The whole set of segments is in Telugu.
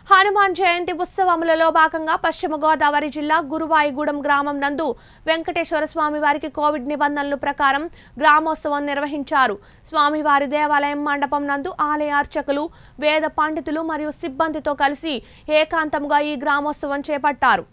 హనుమాన్ జయంతి ఉత్సవములలో భాగంగా పశ్చిమ గోదావరి జిల్లా గురువాయిగూడెం గ్రామం నందు వెంకటేశ్వర స్వామి వారికి కోవిడ్ నిబంధనల ప్రకారం గ్రామోత్సవం నిర్వహించారు స్వామివారి దేవాలయం మండపం నందు ఆలయ అర్చకులు వేద పండితులు మరియు సిబ్బందితో కలిసి ఏకాంతంగా ఈ గ్రామోత్సవం చేపట్టారు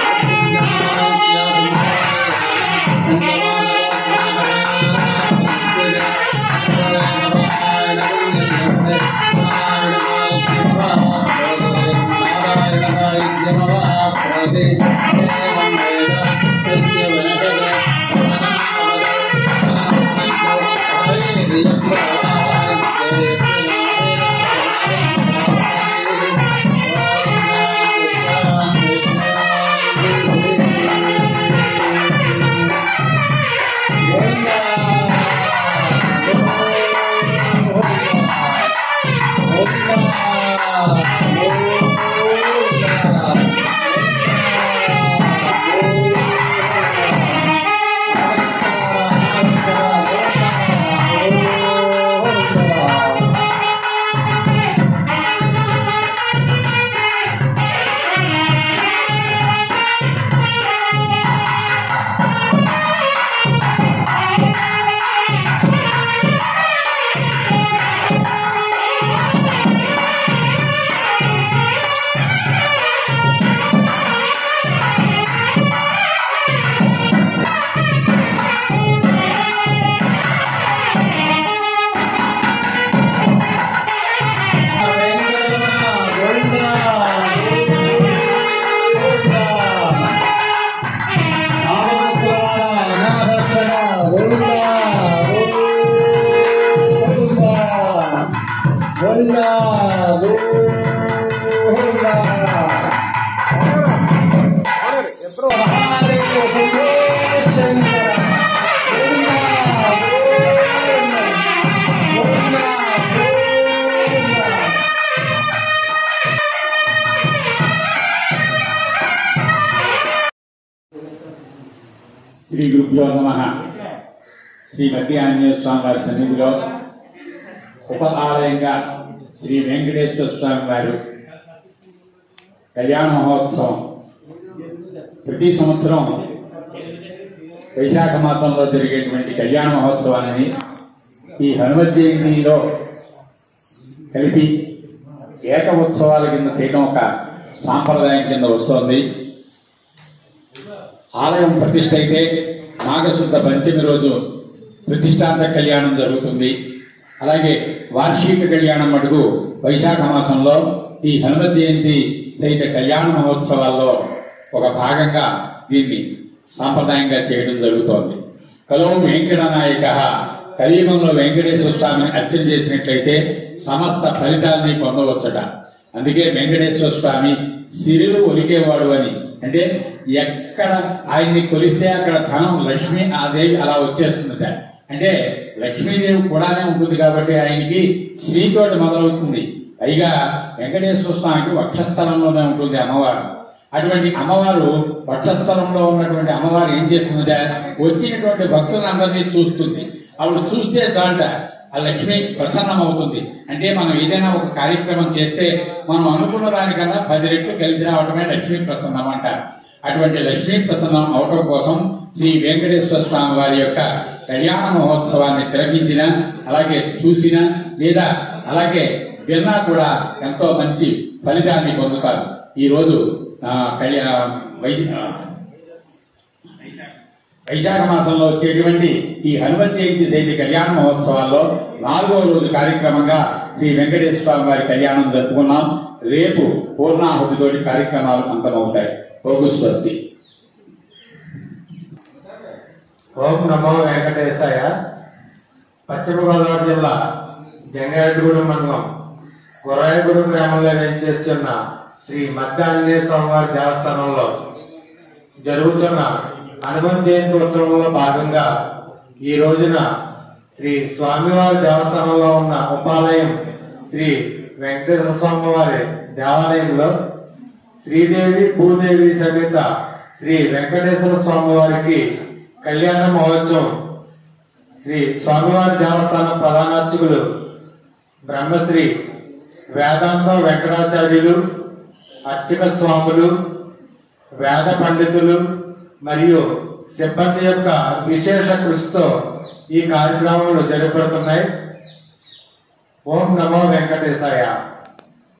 శ్రీ గురుభ్యో నమ శ్రీ మధ్య ఆంజనేయ స్వామి వారి సన్నిధిలో ఉప ఆలయంగా శ్రీ వెంకటేశ్వర స్వామి వారు కళ్యాణ మహోత్సవం ప్రతి సంవత్సరం వైశాఖ మాసంలో జరిగేటువంటి కళ్యాణ మహోత్సవాన్ని ఈ హనుమత్ జయంతిలో కలిపి ఏక ఉత్సవాల కింద చేయడం ఒక సాంప్రదాయం కింద వస్తోంది ఆలయం ప్రతిష్ట అయితే మాఘశుద్ధ పంచమి రోజు ప్రతిష్టాంత కళ్యాణం జరుగుతుంది అలాగే వార్షిక కళ్యాణం మటుకు వైశాఖ మాసంలో ఈ హనుమత్ జయంతి సహిత కళ్యాణ మహోత్సవాల్లో ఒక భాగంగా దీన్ని సాంప్రదాయంగా చేయడం జరుగుతోంది కలో వెంకట నాయక కలియుగంలో వెంకటేశ్వర స్వామిని అర్చన చేసినట్లయితే సమస్త ఫలితాన్ని పొందవచ్చట అందుకే వెంకటేశ్వర స్వామి సిరులు ఒలికేవాడు అని అంటే ఎక్కడ ఆయన్ని కొలిస్తే అక్కడ ధనం లక్ష్మి ఆ దేవి అలా వచ్చేస్తుందట అంటే లక్ష్మీదేవి కూడానే ఉంటుంది కాబట్టి ఆయనకి శ్రీతోటి మొదలవుతుంది పైగా వెంకటేశ్వర స్వామికి వక్షస్థలంలోనే ఉంటుంది అమ్మవారు అటువంటి అమ్మవారు వక్షస్థలంలో ఉన్నటువంటి అమ్మవారు ఏం చేస్తుందట వచ్చినటువంటి భక్తులందరినీ చూస్తుంది ఆవిడ చూస్తే చాలట ఆ లక్ష్మి ప్రసన్నం అవుతుంది అంటే మనం ఏదైనా ఒక కార్యక్రమం చేస్తే మనం అనుకున్న దానికన్నా పది రెట్లు కలిసి రావడమే లక్ష్మీ ప్రసన్నం అంటారు అటువంటి లక్ష్మీ ప్రసన్నం అవటం కోసం శ్రీ వెంకటేశ్వర స్వామి వారి యొక్క కళ్యాణ మహోత్సవాన్ని తిలకించిన అలాగే చూసిన లేదా అలాగే విన్నా కూడా ఎంతో మంచి ఫలితాన్ని పొందుతారు ఈ రోజు ఆ, కళ్యా వై ఆ, వైశాఖ మాసంలో వచ్చేటువంటి ఈ హనుమత్ జయంతి సైతి కళ్యాణ మహోత్సవాల్లో నాలుగో రోజు కార్యక్రమంగా శ్రీ వెంకటేశ్వర స్వామి వారి కళ్యాణం జరుపుకున్నాం రేపు పూర్ణాహుతితోటి కార్యక్రమాలు అంతమవుతాయి ఓగు స్వస్తి ఓం నమో వెంకటేశాయ పశ్చిమ గోదావరి జిల్లా జంగారెడ్డిగూడెం మండలం గురాయగూడెం గ్రామంలో వేంచేస్తున్న శ్రీ మధ్య ఆంజనేయ స్వామివారి దేవస్థానంలో జరుగుతున్న హనుమన్ జయంతి ఉత్సవంలో భాగంగా ఈ రోజున శ్రీ స్వామివారి దేవస్థానంలో ఉన్న ఉపాలయం శ్రీ వెంకటేశ్వర స్వామి వారి దేవాలయంలో శ్రీదేవి భూదేవి సమేత శ్రీ వెంకటేశ్వర స్వామి వారికి కళ్యాణ మహోత్సవం శ్రీ స్వామివారి దేవస్థానం ప్రధానార్చకులు బ్రహ్మశ్రీ వేదాంతం వెంకటాచార్యులు అర్చక స్వాములు వేద పండితులు మరియు సిబ్బంది యొక్క విశేష కృషితో ఈ కార్యక్రమాలు జరపడుతున్నాయి ఓం నమో వెంకటేశాయ